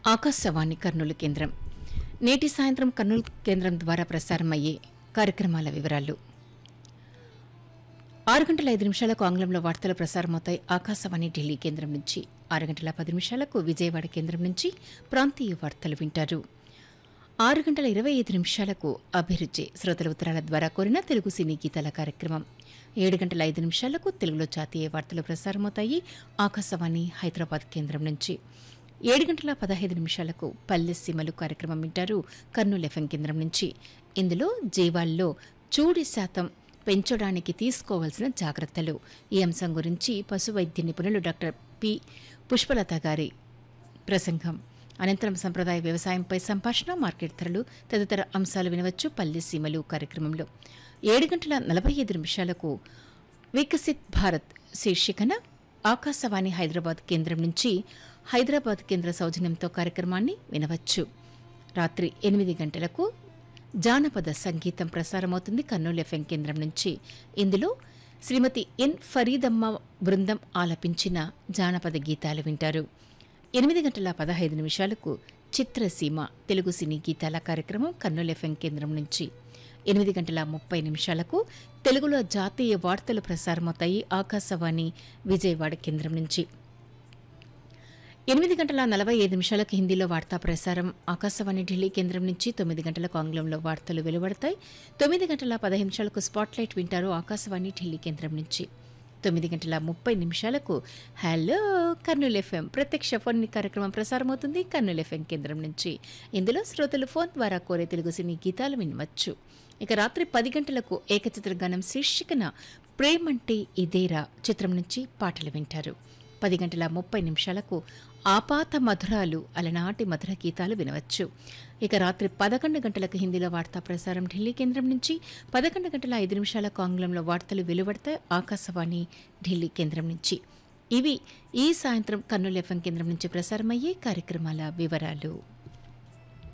ఆకాశవాణి కర్నూలు కేంద్రం నేటి సాయంత్రం కర్నూలు కేంద్రం ద్వారా ప్రసారమయ్యే కార్యక్రమాల వివరాలు ఆరు గంటల ఐదు నిమిషాలకు ఆంగ్లంలో వార్తలు ప్రసారమవుతాయి ఆకాశవాణి ఢిల్లీ కేంద్రం నుంచి ఆరు గంటల పది నిమిషాలకు విజయవాడ కేంద్రం నుంచి ప్రాంతీయ వార్తలు వింటారు ఆరు గంటల ఇరవై ఐదు నిమిషాలకు అభిరుచి శ్రోతల ఉత్తరాల ద్వారా కోరిన తెలుగు సినీ గీతాల కార్యక్రమం ఏడు గంటల ఐదు నిమిషాలకు తెలుగులో జాతీయ వార్తలు ప్రసారమవుతాయి ఆకాశవాణి హైదరాబాద్ కేంద్రం నుంచి ఏడు గంటల పదహైదు నిమిషాలకు పల్లె సీమలు కార్యక్రమం వింటారు కర్నూలు ఎఫ్ఎం కేంద్రం నుంచి ఇందులో జీవాల్లో చూడి శాతం పెంచడానికి తీసుకోవాల్సిన జాగ్రత్తలు ఈ అంశం గురించి పశు వైద్య నిపుణులు డాక్టర్ పి పుష్పలత గారి ప్రసంగం అనంతరం సంప్రదాయ వ్యవసాయంపై సంభాషణ మార్కెట్ ధరలు తదితర అంశాలు వినవచ్చు పల్లె సీమలు కార్యక్రమంలో ఏడు గంటల నలభై ఐదు నిమిషాలకు వికసిత్ భారత్ శీర్షికన ఆకాశవాణి హైదరాబాద్ కేంద్రం నుంచి హైదరాబాద్ కేంద్ర సౌజన్యంతో కార్యక్రమాన్ని వినవచ్చు రాత్రి ఎనిమిది గంటలకు జానపద సంగీతం ప్రసారమవుతుంది కర్నూలు ఎఫ్ఎం కేంద్రం నుంచి ఇందులో శ్రీమతి ఎన్ ఫరీదమ్మ బృందం ఆలపించిన జానపద గీతాలు వింటారు ఎనిమిది గంటల పదహైదు నిమిషాలకు చిత్రసీమ తెలుగు సినీ గీతాల కార్యక్రమం కర్నూలు ఎఫ్ఎం కేంద్రం నుంచి ఎనిమిది గంటల ముప్పై నిమిషాలకు తెలుగులో జాతీయ వార్తలు ప్రసారమవుతాయి ఆకాశవాణి విజయవాడ కేంద్రం నుంచి ఎనిమిది గంటల నలభై ఐదు నిమిషాలకు హిందీలో వార్తా ప్రసారం ఆకాశవాణి ఢిల్లీ కేంద్రం నుంచి తొమ్మిది గంటలకు ఆంగ్లంలో వార్తలు వెలువడతాయి తొమ్మిది గంటల పదహైదు నిమిషాలకు స్పాట్లైట్ వింటారు ఆకాశవాణి ఢిల్లీ కేంద్రం నుంచి తొమ్మిది గంటల ముప్పై నిమిషాలకు హలో కర్నూలు ఎఫ్ఎం ప్రత్యక్ష ఫోన్ కార్యక్రమం ప్రసారమవుతుంది కర్నూలు ఎఫ్ఎం కేంద్రం నుంచి ఇందులో శ్రోతలు ఫోన్ ద్వారా కోరే తెలుగు సినీ గీతాలు వినవచ్చు ఇక రాత్రి పది గంటలకు ఏకచిత్రగానం శీర్షికన ప్రేమంటే ఇదేరా చిత్రం నుంచి పాటలు వింటారు పది గంటల ముప్పై నిమిషాలకు ఆపాత మధురాలు అలనాటి మధుర గీతాలు వినవచ్చు ఇక రాత్రి పదకొండు గంటలకు హిందీలో వార్తా ప్రసారం ఢిల్లీ కేంద్రం నుంచి పదకొండు గంటల ఐదు నిమిషాలకు ఆంగ్లంలో వార్తలు వెలువడతాయి ఆకాశవాణి ఢిల్లీ కేంద్రం నుంచి ఇవి ఈ సాయంత్రం కర్నూలు ఎఫ్ఎం కేంద్రం నుంచి ప్రసారమయ్యే కార్యక్రమాల వివరాలు